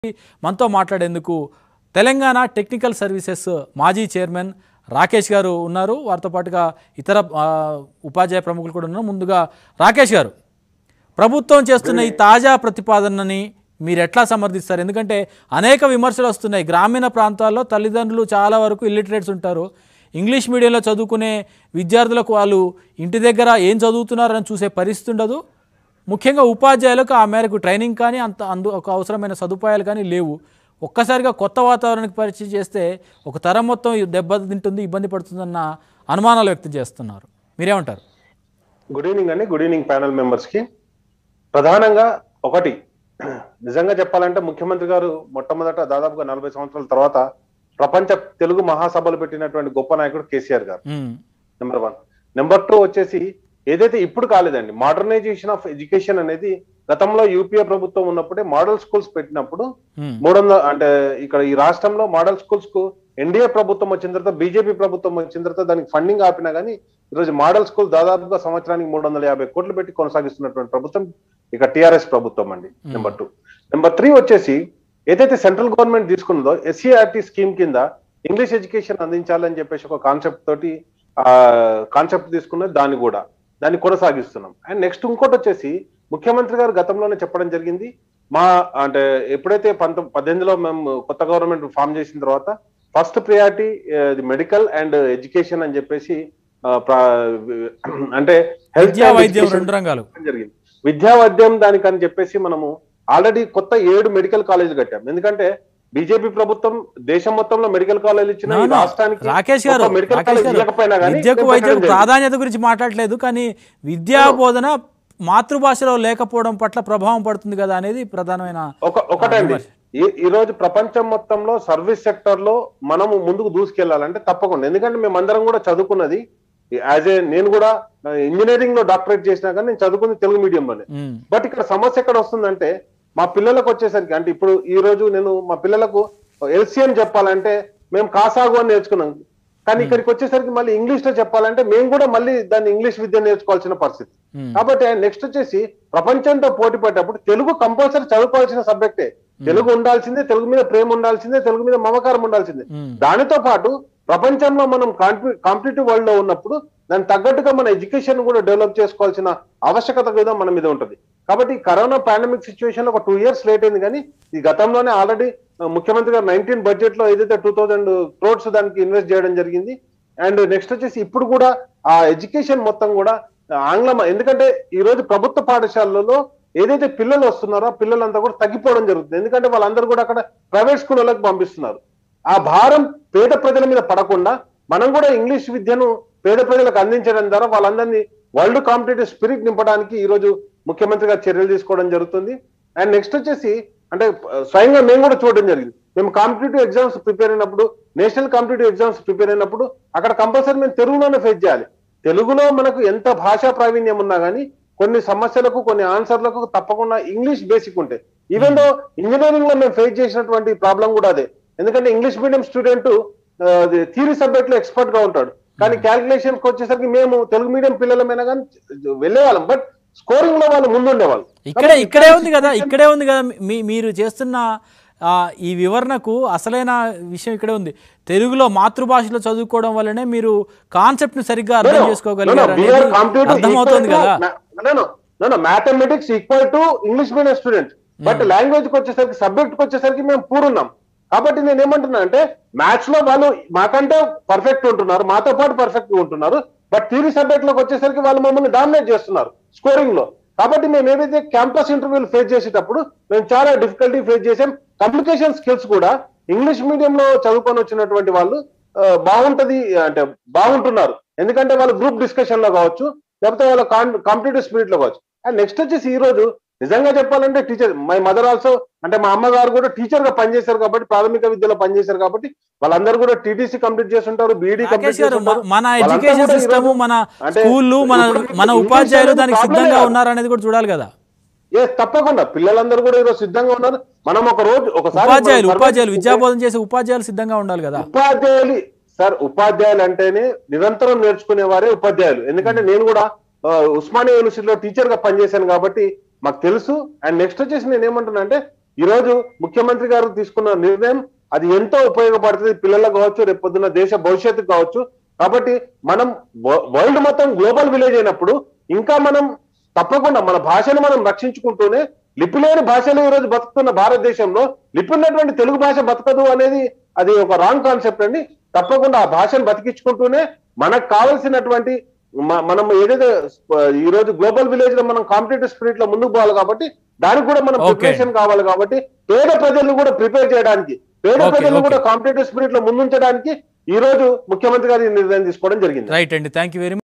మనతో మాట్లాడేందుకు Telangana technical services మాజీ చైర్మన్ రాకేష్ గారు ఉన్నారు వారితో పాటుగా ఇతర ఆ, ఉపాధ్యాయ ప్రముఖులు కూడా ఉన్నారు ముందుగా రాకేష్ గారు ప్రభుత్వం చేస్తున్న ఈ తాజా ప్రతిపాదనని మీరు ఎట్లా సమర్థిస్తారు ఎందుకంటే అనేక విమర్శలు వస్తున్నాయి గ్రామీణ ప్రాంతాల్లో తల్లిదండ్రులు చాలా వరకు ఇల్లిటరేట్స్ ఉంటారు ఇంగ్లీష్ మీడియంలో చదువుకునే విద్యార్థులకు వాళ్ళు ఇంటి దగ్గర ఏం చదువుతున్నారని చూసే పరిస్థితి ఉండదు ముఖ్యంగా ఉపాధ్యాయులకు ఆ మేరకు ట్రైనింగ్ కానీ అంత అందు ఒక అవసరమైన సదుపాయాలు కానీ లేవు ఒక్కసారిగా కొత్త వాతావరణానికి పరిచయం చేస్తే ఒక తరం మొత్తం దెబ్బ తింటుంది ఇబ్బంది పడుతుందన్న అనుమానాలు వ్యక్తం చేస్తున్నారు మీరేమంటారు గుడ్ ఈవినింగ్ అండి గుడ్ ఈవినింగ్ ప్యానల్ మెంబర్స్ కి ప్రధానంగా ఒకటి నిజంగా చెప్పాలంటే ముఖ్యమంత్రి గారు మొట్టమొదట దాదాపుగా నలభై సంవత్సరాల తర్వాత ప్రపంచ తెలుగు మహాసభలు పెట్టినటువంటి గొప్ప నాయకుడు కేసీఆర్ గారు ఉమ్, నెంబర్ వన్ నెంబర్ టూ వచ్చేసి ఏదైతే ఇప్పుడు కాలేదండి మోడర్నైజేషన్ ఆఫ్ ఎడ్యుకేషన్ అనేది గతంలో యూపీఏ ప్రభుత్వం ఉన్నప్పుడే మోడల్ స్కూల్స్ పెట్టినప్పుడు ఉమ్, మూడు వందల అంటే ఇక్కడ ఈ రాష్ట్రంలో మోడల్ స్కూల్స్ కు ఎన్డీఏ ప్రభుత్వం వచ్చిన తర్వాత బీజేపీ ప్రభుత్వం వచ్చిన తర్వాత దానికి ఫండింగ్ ఆపినా కానీ ఈరోజు మోడల్ స్కూల్ దాదాపుగా సంవత్సరానికి మూడు వందల యాభై కోట్లు పెట్టి కొనసాగిస్తున్నటువంటి ప్రభుత్వం ఇక టిఆర్ఎస్ ప్రభుత్వం అండి నెంబర్ టూ నెంబర్ త్రీ వచ్చేసి ఏదైతే సెంట్రల్ గవర్నమెంట్ తీసుకున్నదో ఎస్సీఆర్టీ స్కీమ్ కింద ఇంగ్లీష్ ఎడ్యుకేషన్ అందించాలని చెప్పేసి ఒక కాన్సెప్ట్ తోటి ఆ కాన్సెప్ట్ తీసుకున్నది దాన్ని కూడా దాన్ని కొనసాగిస్తున్నాం అండ్ నెక్స్ట్ ఇంకోటి వచ్చేసి ముఖ్యమంత్రి గారు గతంలోనే చెప్పడం జరిగింది మా అంటే ఎప్పుడైతే పంత పద్దెనిమిదిలో మేము కొత్త గవర్నమెంట్ ఫామ్ చేసిన తర్వాత first priority medical and education అని చెప్పేసి ఆ, ప్ర- అంటే హెల్త్ విద్యా వైద్యం రెండు రంగాలు జరిగింది విద్యా వైద్యం దానికని చెప్పేసి మనము ఆల్రెడీ కొత్త ఏడు మెడికల్ కాలేజీలు కట్టాం ఎందుకంటే బీజేపీ ప్రభుత్వం దేశం మొత్తంలో మెడికల్ కాలేజ్ ఇచ్చిన ఈ No, no. రాష్ట్రానికి రాకేష్ గారు ఒక మెడికల్ రాకేష్ కాలేజ్ గారు ఇవ్వకపోయినా కానీ విద్యకు మేము వైద్యకు పెట్టడం జరిగింది. ప్రాధాన్యత గురించి మాట్లాడలేదు కానీ విద్యా బోధన మాతృభాషలో లేకపోవడం పట్ల ప్రభావం పడుతుంది కదా అనేది ప్రధానమైన ఒక ఒకటండి ఈ ఈ రోజు ప్రపంచం మొత్తంలో సర్వీస్ సెక్టర్ లో మనము ముందుకు దూసుకెళ్లాలంటే తప్పకుండా ఎందుకంటే మేమందరం కూడా చదువుకున్నది యాజ్ ఏ నేను కూడా ఇంజనీరింగ్ లో డాక్టరేట్ చేసినా కానీ నేను చదువుకుంది తెలుగు మీడియంలోనే ఉమ్, బట్ ఇక్కడ సమస్య ఎక్కడ వస్తుందంటే మా పిల్లలకు వచ్చేసరికి అంటే ఇప్పుడు ఈ రోజు నేను మా పిల్లలకు ఎల్సిఎం చెప్పాలంటే మేము కాసాగు అని నేర్చుకున్నాం కానీ ఇక్కడికి వచ్చేసరికి మళ్ళీ ఇంగ్లీష్ లో చెప్పాలంటే మేము కూడా మళ్ళీ దాన్ని ఇంగ్లీష్ విద్య నేర్చుకోవాల్సిన పరిస్థితి ఉమ్, కాబట్టి నెక్స్ట్ వచ్చేసి ప్రపంచంతో పోటీ పడ్డప్పుడు తెలుగు కంపల్సరీ చదువుకోవాల్సిన సబ్జెక్టే తెలుగు ఉండాల్సిందే తెలుగు మీద ప్రేమ ఉండాల్సిందే తెలుగు మీద మమకారం ఉండాల్సిందే ఉమ్, దానితో పాటు ప్రపంచంలో మనం కాంపిటేటివ్ వరల్డ్ లో ఉన్నప్పుడు దానికి తగ్గట్టుగా మన ఎడ్యుకేషన్ కూడా డెవలప్ చేసుకోవాల్సిన ఆవశ్యకత కూడా మన మీద ఉంటది కాబట్టి ఈ కరోనా పాండమిక్ సిచ్యువేషన్ లో ఒక టూ ఇయర్స్ లేట్ అయింది కానీ ఈ గతంలోనే ఆల్రెడీ ముఖ్యమంత్రి గారు నైన్టీన్ బడ్జెట్ లో ఏదైతే టూ థౌజండ్ క్రోడ్స్ దానికి ఇన్వెస్ట్ చేయడం జరిగింది అండ్ నెక్స్ట్ వచ్చేసి ఇప్పుడు కూడా ఆ ఎడ్యుకేషన్ మొత్తం కూడా ఆంగ్లం ఎందుకంటే ఈ రోజు ప్రభుత్వ పాఠశాలలలో ఏదైతే పిల్లలు వస్తున్నారో ఆ పిల్లలంతా కూడా తగ్గిపోవడం జరుగుతుంది ఎందుకంటే వాళ్ళందరూ కూడా అక్కడ ప్రైవేట్ స్కూళ్ళకి పంపిస్తున్నారు ఆ భారం పేద ప్రజల మీద పడకుండా మనం కూడా ఇంగ్లీష్ విద్యను పేద ప్రజలకు అందించడం ద్వారా వాళ్ళందరినీ వరల్డ్ కాంపిటేటివ్ స్పిరిట్ నింపడానికి ఈ రోజు ముఖ్యమంత్రి గారు చర్యలు తీసుకోవడం జరుగుతుంది అండ్ నెక్స్ట్ వచ్చేసి అంటే ఆ, స్వయంగా మేము కూడా చూడడం జరిగింది మేము కాంపిటేటివ్ ఎగ్జామ్స్ ప్రిపేర్ అయినప్పుడు నేషనల్ కాంపిటేటివ్ ఎగ్జామ్స్ ప్రిపేర్ అయినప్పుడు అక్కడ కంపల్సరీ మేము తెలుగులోనే ఫేస్ చేయాలి తెలుగులో మనకు ఎంత భాషా ప్రావీణ్యం ఉన్నా కానీ కొన్ని సమస్యలకు కొన్ని ఆన్సర్లకు తప్పకుండా ఇంగ్లీష్ బేసిక్ ఉంటాయి ఈవెన్ దో ఇంజనీరింగ్ లో మేము ఫేస్ చేసినటువంటి ప్రాబ్లం కూడా అదే ఎందుకంటే English medium student theory subject లో ఎక్స్పర్ట్ గా ఉంటాడు కానీ క్యాలిక్యులేషన్ కి వచ్చేసరికి మేము తెలుగు మీడియం పిల్లలమైనా కానీ వెళ్ళేవాళ్ళం బట్ స్కోరింగ్ లో వాళ్ళు ముందుండేవాళ్ళు ఇక్కడే ఇక్కడే ఉంది కదా ఇక్కడే ఉంది కదా మీ మీరు చేస్తున్న ఆ, ఈ వివరణకు అసలైన విషయం ఇక్కడే ఉంది తెలుగులో మాతృభాషలో చదువుకోవడం వల్లనే మీరు కాన్సెప్ట్ ని సరిగ్గా అర్థం చేసుకోగలిగారు అనేది అర్థమవుతుంది కదా mathematics equal to English medium student but language కి వచ్చేసరికి సబ్జెక్ట్ కి వచ్చేసరికి మేము పూరున్నాం కాబట్టి నేను ఏమంటున్నా అంటే మ్యాథ్స్ లో వాళ్ళు మాకంటే పర్ఫెక్ట్ ఉంటున్నారు మాతో పాటు పర్ఫెక్ట్ ఉంటున్నారు బట్ థియరీ సబ్జెక్ట్ లోకి వచ్చేసరికి వాళ్ళు మమ్మల్ని డామినేట్ చేస్తున్నారు స్కోరింగ్ లో కాబట్టి మేము ఏదైతే క్యాంపస్ ఇంటర్వ్యూలు ఫేస్ చేసేటప్పుడు మేము చాలా డిఫికల్టీ ఫేస్ చేసాం కమ్యూనికేషన్ స్కిల్స్ కూడా ఇంగ్లీష్ మీడియం లో చదువుకొని వచ్చినటువంటి వాళ్ళు ఆ, బాగుంటది అంటే బాగుంటున్నారు ఎందుకంటే వాళ్ళు గ్రూప్ డిస్కషన్ లో కావచ్చు లేకపోతే వాళ్ళ కాంపిటేటివ్ స్పిరిట్ లో కావచ్చు అండ్ నెక్స్ట్ వచ్చేసి ఈ రోజు నిజంగా చెప్పాలంటే టీచర్ మై మదర్ ఆల్సో అంటే మా అమ్మగారు కూడా టీచర్ గా పనిచేశారు కాబట్టి ప్రాథమిక విద్యలో పనిచేశారు కాబట్టి వాళ్ళందరూ కూడా టీటీసీ కంప్లీట్ చేస్తుంటారు బీఈడీ రాకేష్ కంప్లీట్ గారు చేస్తుంటారు మన వాళ్ళంతా ఎడ్యుకేషన్ కూడా సిస్టమ్ ఈరోజు మన అంటే స్కూళ్ళు మన ఇప్పుడు మన ఇంగ్లీష్ ఉపాధ్యాయులు అనేది దానికి ప్రాబ్లమే సిద్ధంగా కాదు. ఉన్నారనేది కూడా చూడాలి కదా ఏ తప్పకుండా పిల్లలందరూ కూడా ఈరోజు సిద్ధంగా ఉన్నారు మనం ఒక రోజు ఒకసారి ఉపాధ్యాయులు మనం ఉపాధ్యాయులు సర్వే విద్యాబోధన చేసే ఉపాధ్యాయులు సిద్ధంగా ఉండాలి కదా ఉపాధ్యాయులు సార్ ఉపాధ్యాయులు అంటేనే నిరంతరం నేర్చుకునే వారే ఉపాధ్యాయులు ఎందుకంటే నేను కూడా ఆ, ఉస్మానియా యూనివర్సిటీలో టీచర్ గా పనిచేశాను కాబట్టి మాకు తెలుసు అండ్ నెక్స్ట్ వచ్చేసి నేను ఏమంటున్నా అంటే ఈ రోజు ముఖ్యమంత్రి గారు తీసుకున్న నిర్ణయం అది ఎంతో ఉపయోగపడుతుంది పిల్లలకు కావచ్చు రేపు పొద్దున్న దేశ భవిష్యత్తు కావచ్చు కాబట్టి మనం వ- వరల్డ్ మొత్తం గ్లోబల్ విలేజ్ అయినప్పుడు ఇంకా మనం తప్పకుండా మన భాషను మనం రక్షించుకుంటూనే లిపి లేని భాషలు ఈ రోజు బతుకుతున్న భారతదేశంలో లిపి ఉన్నటువంటి తెలుగు భాష బతకదు అనేది అది ఒక రాంగ్ కాన్సెప్ట్ అండి తప్పకుండా ఆ భాషను బతికించుకుంటూనే మనకు కావలసినటువంటి మ- మనం ఏదైతే స్ప- ఈ రోజు గ్లోబల్ విలేజ్ లో మనం కాంపిటేటివ్ స్పిరిట్ లో ముందుకు పోవాలి కాబట్టి దానికి కూడా మనం Okay. ప్రిపరేషన్ కావాలి కాబట్టి పేద ప్రజలను కూడా ప్రిపేర్ చేయడానికి పేద Okay, ప్రజలను okay. కూడా కాంపిటేటివ్ స్పిరిట్ లో ముందుంచడానికి ఈ రోజు ముఖ్యమంత్రి గారు ఈ నిర్ణయం తీసుకోవడం జరిగింది రైట్ అండి థ్యాంక్ యూ వెరీ